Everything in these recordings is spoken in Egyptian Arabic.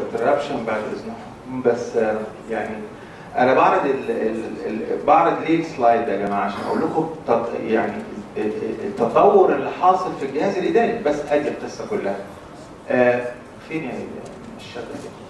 انتربشن بعد اذنكم بس آه، يعني انا بعرض ال ال ال بعرض ليه السلايد ده يا جماعه عشان اقول لكم تط- يعني التطور اللي حاصل في الجهاز الاداري بس ادي القصه كلها. آه فين يا الشغل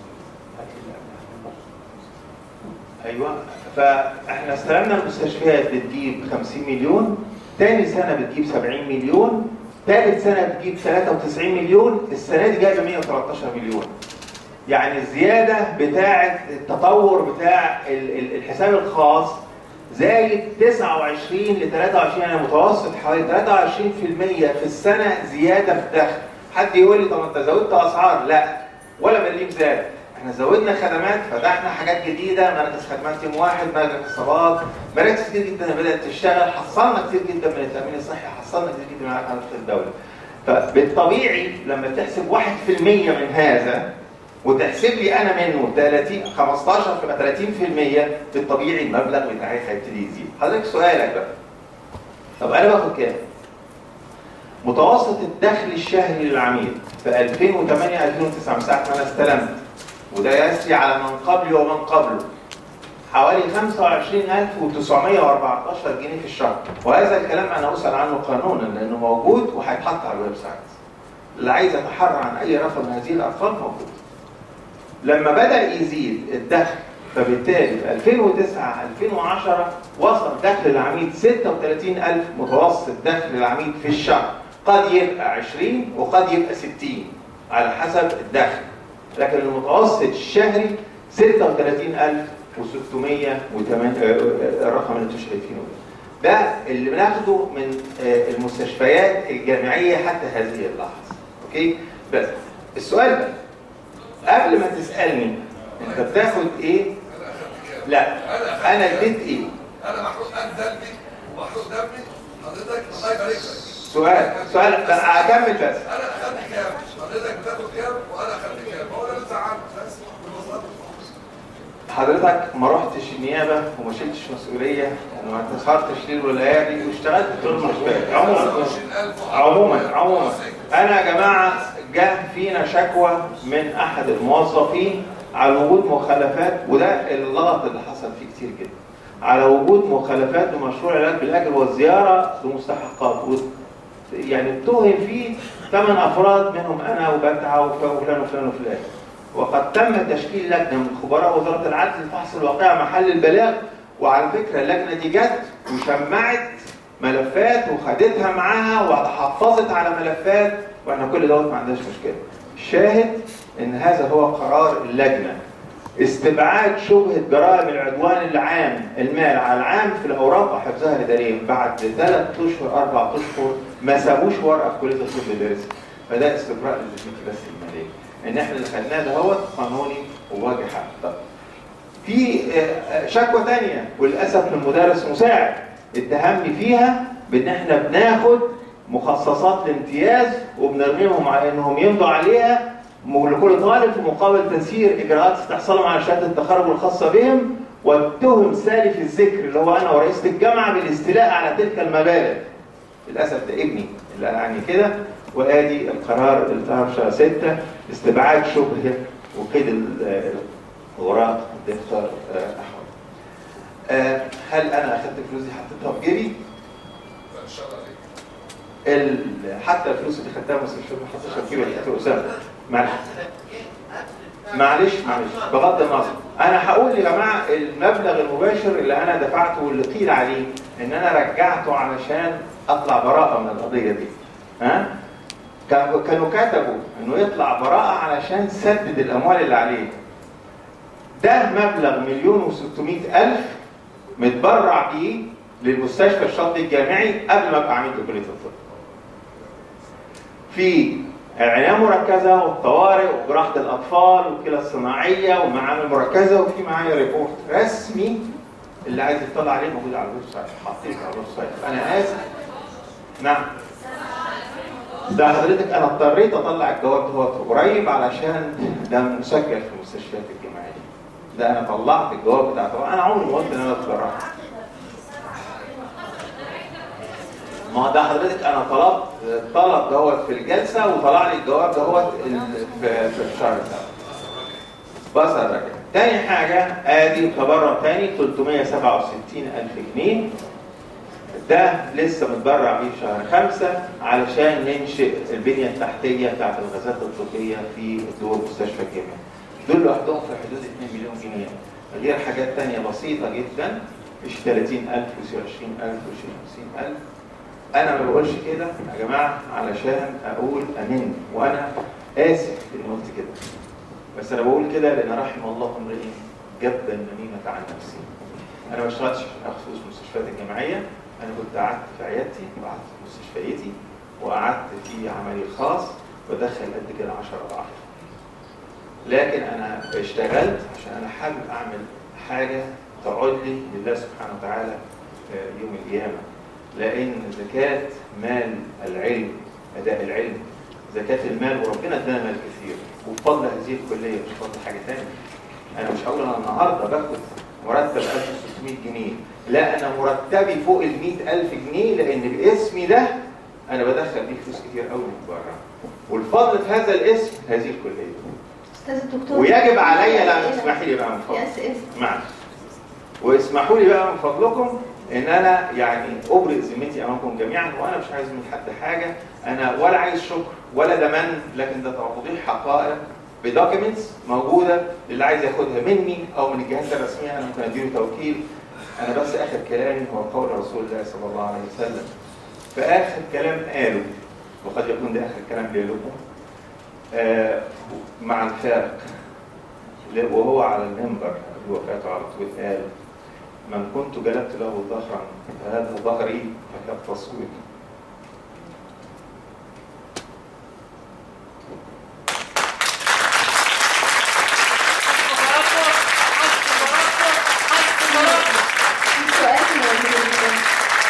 ايوه فاحنا استلمنا المستشفيات بتجيب 50 مليون تاني سنه بتجيب 70 مليون ثالث سنه بتجيب 93 مليون السنه دي جايبه 113 مليون يعني الزياده بتاعه التطور بتاع ال- ال- الحساب الخاص زايد 29 ل 23 يعني متوسط حوالي 23% في السنه زياده في الدخل حد يقول لي طب انت زودت اسعار لا ولا مليم زاد احنا زودنا خدمات فتحنا حاجات جديده مراكز خدمات يوم واحد مراكز اتصالات مراكز كتير جدا بدات تشتغل حصلنا كتير جدا من التامين الصحي حصلنا كتير جدا من علاقات الدوله فبالطبيعي لما تحسب 1% من هذا وتحسب لي انا منه 30 15 تبقى 30% بالطبيعي المبلغ بتاعي هيبتدي يزيد حضرتك سؤالك بقى طب انا باخد كام؟ متوسط الدخل الشهري للعميل في 2008 2009 من ساعه ما انا استلمت وده يسري على من قبلي ومن قبله حوالي 25914 جنيه في الشهر وهذا الكلام انا اسال عنه قانونا لانه موجود وهيتحط على الويب سايت اللي عايز يتحرى عن اي رقم من هذه الارقام موجود لما بدا يزيد الدخل فبالتالي في 2009 2010 وصل دخل العميل 36000 متوسط دخل العميل في الشهر قد يبقى 20 وقد يبقى 60 على حسب الدخل لكن المتوسط الشهري 36608 الرقم اللي انتم شايفينه ده ده اللي بناخده من آه، المستشفيات الجامعيه حتى هذه اللحظه اوكي بس السؤال بقى قبل ما تسالني انت بتاخد ايه لا انا اديت ايه انا محروق قلب دمي ومحروق دمي حضرتك الله يبارك لك سؤال سؤال لا، اكمل بس انا اخدت كام حضرتك بتاخد كام وانا اخدت كام هو ده اللي زعلني بس ببساطه حضرتك ما رحتش النيابه وما شلتش مسؤوليه وما تسهرتش ليل وليالي واشتغلت في المستشفيات عموما 25000 عموما عموما انا يا جماعه جه فينا شكوى من احد الموظفين على وجود مخالفات وده اللغط اللي حصل فيه كتير جدا على وجود مخالفات بمشروع العلاج بالاجر والزياره بمستحقات و- يعني اتهم فيه ثمان افراد منهم انا وبتعه وفلان وفلان وفلان وقد تم تشكيل لجنه من خبراء وزاره العدل لفحص الواقعه محل البلاغ وعلى فكره اللجنه دي جت وشمعت ملفات وخدتها معاها وحفظت على ملفات واحنا كل دوت ما عندناش مشكله. الشاهد ان هذا هو قرار اللجنه. استبعاد شبهه جرائم العدوان العام المال على العام في الاوراق وحفظها الاداريه بعد ثلاث اشهر اربع اشهر ما سابوش ورقه في كليه الطب يدرسها. فده استبراء للجنه بس الماليه. ان احنا اللي خدناه ده هو قانوني وواجه حق. طب في آه، شكوى تانية وللاسف من مدرس مساعد اتهمني فيها بان احنا بناخد مخصصات الامتياز وبنرغمهم على انهم يمضوا عليها م- لكل طالب في مقابل تسيير اجراءات استحصالهم على شهاده التخرج الخاصه بهم واتهم سالف الذكر اللي هو انا ورئيسه الجامعه بالاستيلاء على تلك المبالغ. للاسف ده ابني اللي يعني كده وادي القرار اللي طلع في شهر 6 استبعاد شبهه وقيد ال- الاوراق دفتر آه، احوال. آه، هل انا اخذت الفلوس دي حطيتها في جيبي؟ ان شاء الله عليك ال- حتى الفلوس اللي خدتها بس مش ما حطيتهاش في جيبي دكتور اسامه معلش معلش معلش بغض النظر انا هقول يا جماعه المبلغ المباشر اللي انا دفعته واللي قيل عليه ان انا رجعته علشان اطلع براءه من القضيه دي ها كانوا كانوا كتبوا انه يطلع براءه علشان سدد الاموال اللي عليه ده مبلغ مليون و600 الف متبرع بيه للمستشفى الشاطئ الجامعي قبل ما ابقى عميد كليه الطب في العنايه المركزه والطوارئ وجراحه الاطفال والكلى الصناعيه والمعامل المركزه وفي معايا ريبورت رسمي اللي عايز يطلع عليه موجود على الويب سايت حاطين على الويب سايت انا اسف نعم ده حضرتك انا اضطريت اطلع الجواب دوت قريب علشان ده مسجل في المستشفيات الجامعيه ده انا طلعت الجواب بتاع طبعا انا عمري ما قلت ان انا اتجرحت ما هو ده حضرتك انا طلبت الطلب دوت في الجلسه وطلع لي الجواب دوت ال- في في الشهر ده بصل رجع تاني حاجة ادي تبرع تاني 367 ألف جنيه ده لسه متبرع بيه في شهر خمسة علشان ننشئ البنية التحتية بتاعت الغازات الطبية في دور مستشفى الجامعي. دول لوحدهم في حدود 2 مليون جنيه غير حاجات تانية بسيطة جدا مش 30000 وش 20000 وش 50000 أنا ما بقولش كده يا جماعة علشان أقول أمين وأنا آسف إني قلت كده بس أنا بقول كده لأن رحم الله امرئ جب النميمة عن نفسي. أنا ما اشتغلتش في مخصوص المستشفيات الجامعية انا كنت قعدت في عيادتي وقعدت في مستشفيتي وقعدت في عملي الخاص بدخل قد كده 10 اضعاف لكن انا اشتغلت عشان انا حابب اعمل حاجه تعود لي لله سبحانه وتعالى يوم القيامه لان زكاه مال العلم اداء العلم زكاه المال وربنا ادانا مال كثير وبفضل هذه الكليه مش بفضل حاجه ثانيه انا مش هقول انا النهارده باخد مرتب 1600 جنيه لا انا مرتبي فوق ال 100000 جنيه لان باسمي ده انا بدخل بيه فلوس كتير قوي من بره والفضل في هذا الاسم هذه الكليه استاذ الدكتور ويجب عليا لا تسمحي لي بقى من يا فضلك اسئله معلش واسمحوا لي بقى من فضلكم ان انا يعني ابرئ ذمتي امامكم جميعا وانا مش عايز من حد حاجه انا ولا عايز شكر ولا ده من لكن ده توضيح حقائق بدوكيومنتس موجوده اللي عايز ياخدها مني او من الجهات الرسميه انا ممكن اديله توكيل انا بس اخر كلامي هو قول رسول الله صلى الله عليه وسلم فاخر كلام قاله وقد يكون ده اخر كلام قاله آه مع الفارق وهو على المنبر قبل وفاته على طول قال من كنت جلبت له ظهرا فهذا ظهري فكف تصويري في سؤال موجود.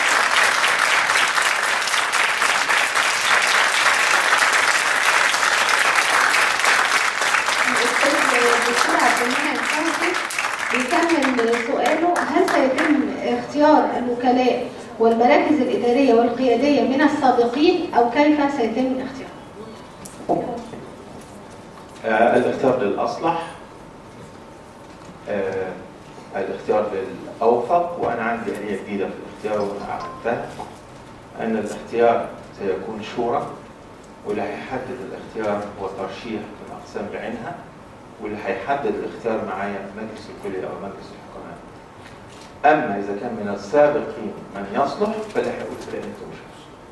الأستاذ الدكتور عبد المنعم حمدي بيكمل سؤاله هل سيتم اختيار الوكلاء والمراكز الإدارية والقيادية من السابقين أو كيف سيتم اختيارهم؟ آه الاختيار للأصلح آه الاختيار للأوفق وأنا عندي آلية جديدة في الاختيار وأنا أعرفها أن الاختيار سيكون شورى واللي هيحدد الاختيار هو ترشيح في الأقسام بعينها واللي هيحدد الاختيار معايا مجلس الكلية أو مجلس الحكماء أما إذا كان من السابقين من يصلح فاللي هيقول فلان أنت مش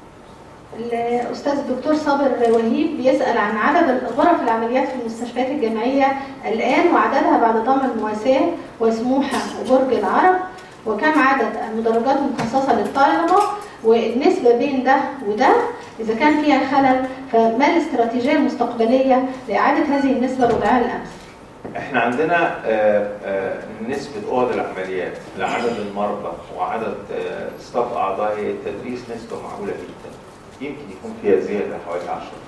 هتصلح. الأستاذ الدكتور صابر وهيب بيسأل عن عدد غرف العمليات في المستشفيات الجامعية الآن وعددها بعد ضم المواساة وسموحة وبرج العرب وكم عدد المدرجات المخصصة للطلبة والنسبة بين ده وده إذا كان فيها خلل فما الاستراتيجية المستقبلية لإعادة هذه النسبة لوضعها الأمس؟ احنا عندنا آه، آه، نسبة أوض العمليات لعدد المرضى وعدد آه، ستاف أعضاء التدريس نسبة معقولة جدا. يمكن يكون فيها زيادة حوالي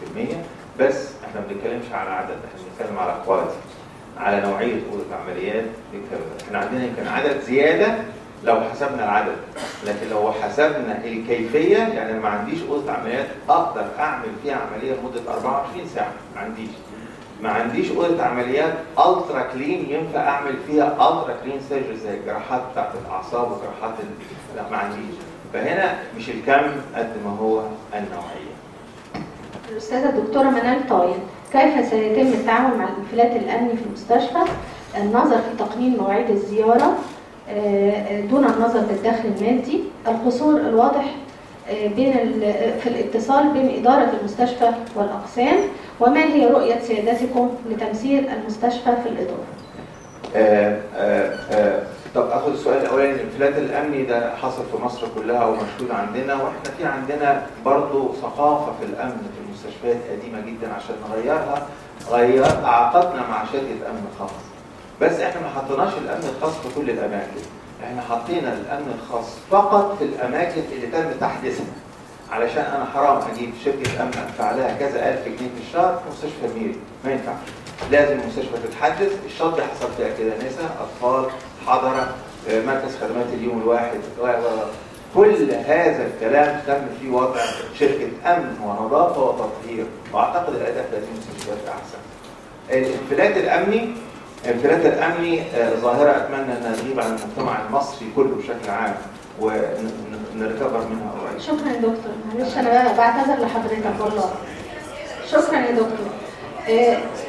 10% بس احنا ما بنتكلمش على عدد احنا بنتكلم على كواليتي على نوعية أوضة العمليات بنتكلم. احنا عندنا يمكن عدد زيادة لو حسبنا العدد لكن لو حسبنا الكيفية يعني أنا ما عنديش أوضة عمليات أقدر أعمل فيها عملية لمدة 24 ساعة ما عنديش ما عنديش اوضه عمليات الترا كلين ينفع اعمل فيها الترا كلين سيرجري زي الجراحات بتاعت الاعصاب وجراحات ال... لا ما عنديش فهنا مش الكم قد ما هو النوعيه الأستاذة الدكتورة منال طايل كيف سيتم التعامل مع الانفلات الأمني في المستشفى النظر في تقنين مواعيد الزيارة آه، دون النظر للدخل المادي القصور الواضح آه، بين ال- في الاتصال بين إدارة المستشفى والأقسام وما هي رؤية سيادتكم لتمثيل المستشفى في الإدارة آه آه آه طب اخد السؤال الاولاني الانفلات الامني ده حصل في مصر كلها ومشهود عندنا واحنا في عندنا برضو ثقافه في الامن في المستشفيات قديمه جدا عشان نغيرها غير عقدنا مع شركه امن خاص بس احنا ما حطيناش الامن الخاص في كل الاماكن احنا حطينا الامن الخاص فقط في الاماكن اللي تم تحديثها علشان انا حرام اجيب شركه امن ادفع لها كذا الف جنيه في الشهر في مستشفى ميري ما ينفعش لازم المستشفى تتحدث الشط حصل فيها كده نساء اطفال حضره آه، مركز خدمات اليوم الواحد و- و- كل هذا الكلام تم فيه وضع شركه امن ونظافه وتطهير واعتقد الاداء في هذه المستشفيات احسن الانفلات الامني الانفلات الامني آه، ظاهره اتمنى انها تغيب عن المجتمع المصري كله بشكل عام ونركبر منها قريب شكرا يا دكتور معلش انا بعتذر لحضرتك والله شكرا يا دكتور آه،